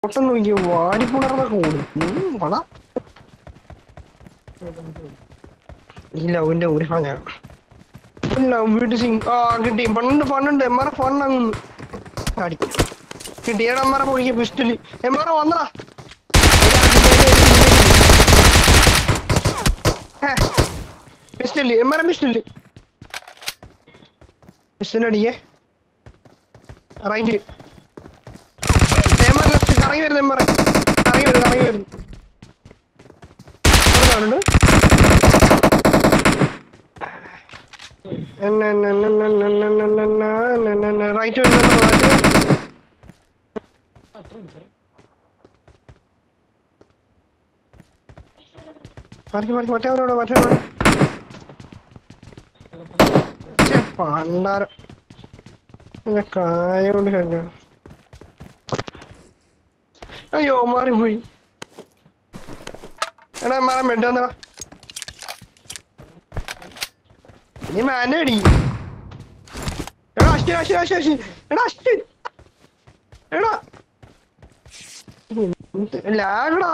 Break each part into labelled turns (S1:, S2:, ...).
S1: ഓട്ടം നോക്കി വാടിപ്പുണർന്നൊക്കെ ഓടും ഉം, വള ഈ ലവിന്റെ ഒരു ഞാൻ ലവ് വീട്ട് സിംഗ് ആ കിട്ടി പണ്ട് പണ്ടുണ്ട് എം ആർ ഫണ്ണങ്ങ് അടി കിട്ടി ഏടാ എം ആർ പൊളിക്ക പിസ്റ്റല് എം ആർ വന്നടാ pistol M R pistol pistol അടിക്കേ റൈറ്റ് എം ആർ ലെഫ്റ്റ് കറങ്ങി വരുന്നു എം ആർ കറങ്ങി വരുന്നു കറങ്ങി വരുന്നു അവിടെ കാണുന്നുണ്ട് റൈറ്റ് മറിക്ക് മറിക്ക് മറ്റേ മറ്റേ പണ്ടാരം കായ കൊണ്ട് കഴിഞ്ഞ അയ്യോ മാറിപ്പോയി എടാ മാറാൻ വേണ്ടെന്നാ നീ മാനടി എടാ അശ്വിൻ അശ്വിൻ അശ്വിൻ അശ്വിൻ എടാ അശ്വിൻ എടാ ലാഗടാ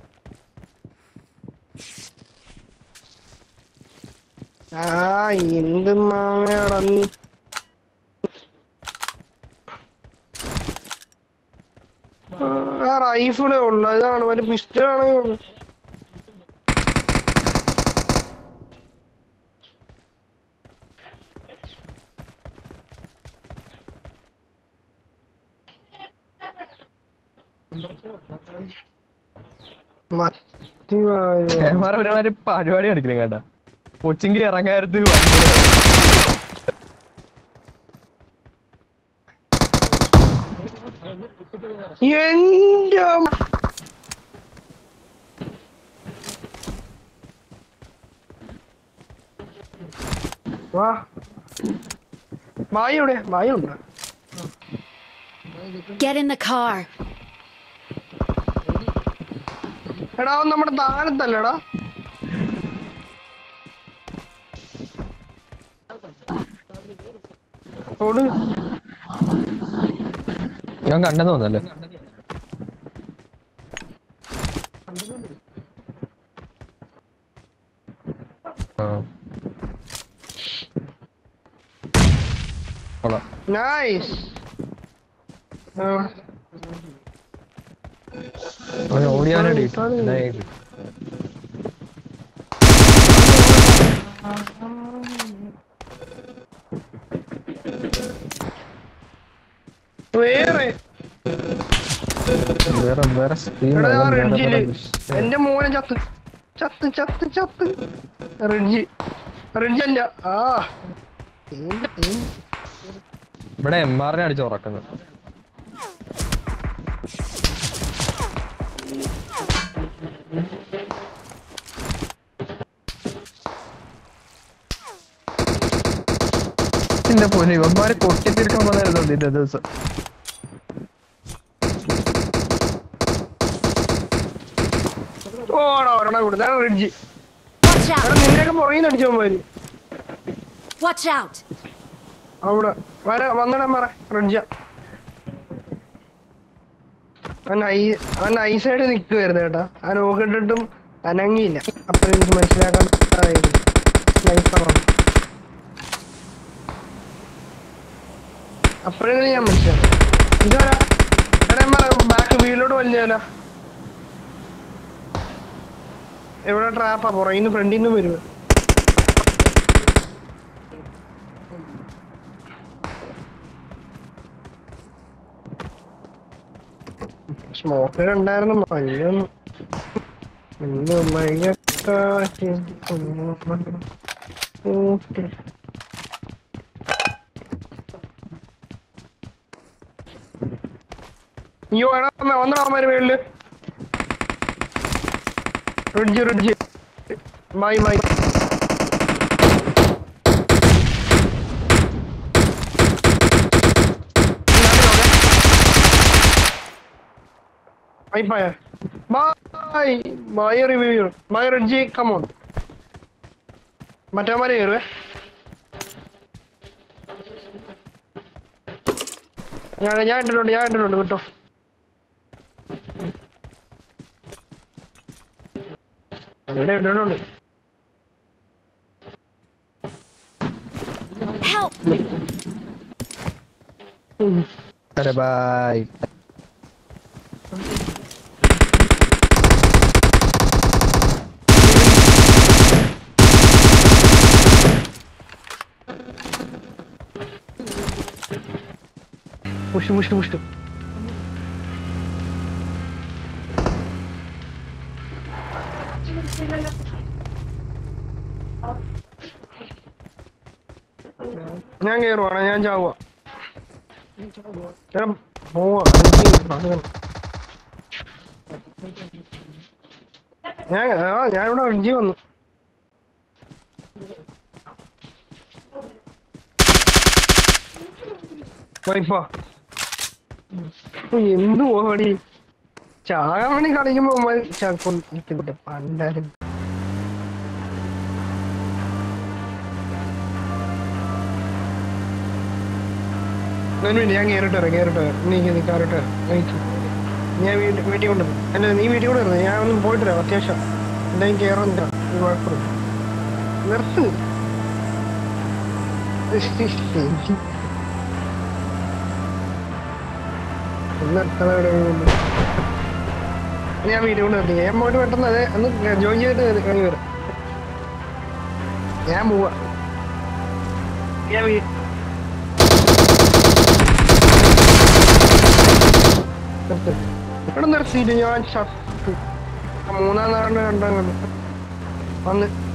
S1: ആ എന്ത് മാങ്ങയാടാ നീ ആ റൈഫിളേ ഉള്ളു ഇതാണ് മറ്റേ പിസ്റ്റളാണ് മറ്റു
S2: ഏമാരെ ഒരുമാതിരി പരിപാടി കാണിക്കണേ കേട്ടാ കൊച്ചിങ്കി ഇറങ്ങാരത്ത്
S1: എന്റെ അമ്മ. വാ വായു എവിടെ വായു ഉണ്ട്
S3: Get in the car.
S1: എടാ അവൻ നമ്മുടെ താഴത്തല്ലടാ ഓട്
S2: ഞാൻ കണ്ടെന്ന് തോന്നല്ലേ ആ കൊള്ളാം
S1: നൈസ്
S2: അവന് ഓടിയാനടി ഇതായിട്ട്
S1: വേറെ
S2: വേറെ വേറെ സ്ക്രീൻ
S1: എടാ ആ റിഡ്ജില് എന്റെ മോനെ ചത്ത് ചത്ത് ചത്ത് ചത്ത് റിഡ്ജ് റിഡ്ജ് അല്ല ആ ഏന്റെ പേര്.
S2: ഇവിടെ എം ആറിനെ അടിച്ച് ഉറക്കുന്നത് എന്റെ പൊന്നു ഇവന്മാര് കൊട്ടിത്തിരിക്കാൻ വന്നായിരുന്നു ഇന്നത്തെ ദിവസം
S1: ഓടാ ഒരെണ്ണം കൊടുത്ത റിഡ്ജ്
S3: Watch
S1: എടാ
S3: out!
S1: നിന്നെയൊക്കെ പുറകിൽ നിന്ന് അടിച്ചോമാര്
S3: Watch out!
S1: അവിടെ വര വന്നിടാൻ പറ റിഡ്ജ അവൻ ഐ അവൻ ഐസൈഡ് നിൽക്കുവായിരുന്നു കേട്ടാ ആ നോക്കിട്ടിട്ടും അനങ്ങിയില്ല അപ്പൊ എനിക്ക് മനസ്സിലാക്കാൻ സ്നൈപ്പറാണ് അപ്പോഴെങ്കിലും ഞാൻ മനസ്സിലാക്കി ഇതാരാ എടാ ബാക്ക് വീലോട്ട് വലിഞ്ഞാലോ എവിടെ ട്രാപ്പാ പുറകിൽ നിന്ന് ഫ്രണ്ടിൽ നിന്ന് വരുവ സ്മോക്കർ ഉണ്ടായിരുന്നു മഞ്ഞൊന്നും ഇന്ന് മഴക്കാറ്റ് ഊട്ടി. അയ്യോ എടാ വന്നടാ അവന്മാര് മേളില് ridge ridge bye bye Bye bye. Bye. Bye reviewer. Bye Reggie. Come on. മറ്റേമാരെ കയറുവേ ഞാൻ ഞാൻ ഇട്ടിട്ടുണ്ട് ഞാൻ ഇട്ടിട്ടുണ്ട് കേട്ടോ ഇവിടെ ഇട്ടിട്ടുണ്ട്
S3: Help!
S2: അരെ ബായ്
S1: പുഷ് പുഷ് പുഷ് ഞാൻ കേറുവാണ് ഞാൻ ചാവുക ഞാൻ പോവാ എനിക്ക് അങ്ങനെ. ഞാൻ ആ ഞാനിവിടെ അഞ്ചി വന്നു വൈഫാ എന്ത് പോടി ചാകാൻ വേണ്ടി കളിക്കുമ്പോ ഉമ്മാര് ചിലപ്പോ നിൽക്കുന്നുണ്ട് പണ്ടാരും ഒരു മിനിറ്റ് ഞാൻ കേറിട്ട് വരാം കേറിട്ട് വരാം നീ നീ കയറിട്ട് വരാം വെയിറ്റ് ഞാൻ വീട്ടിൽ വീട്ടിൽ കൊണ്ടുവരും അല്ല നീ വീട്ടിൽ കൂടെ ഇരുന്നു ഞാൻ ഒന്ന് പോയിട്ട് വരാം അത്യാവശ്യം എന്തായാലും കയറുന്നില്ല ഒരു കുഴപ്പമില്ല നിർത്ത് നിർത്തണ ഇവിടെ കൊണ്ട്. ഞാൻ വീട്ടിൽ കൊണ്ട് നിർത്തി ഞാൻ പോയിട്ട് പെട്ടെന്ന് അതെ ഒന്ന് ജോയിൻ ചെയ്തിട്ട് കഴിഞ്ഞ് വരാം ഞാൻ പോവാ ഞാൻ വീ നിർത്ത് ഇവിടെ നിർത്തിയിട്ട് ഞാൻ ചത്തു മൂന്നാം നാളിന് രണ്ടാം കണ്ടു വന്ന്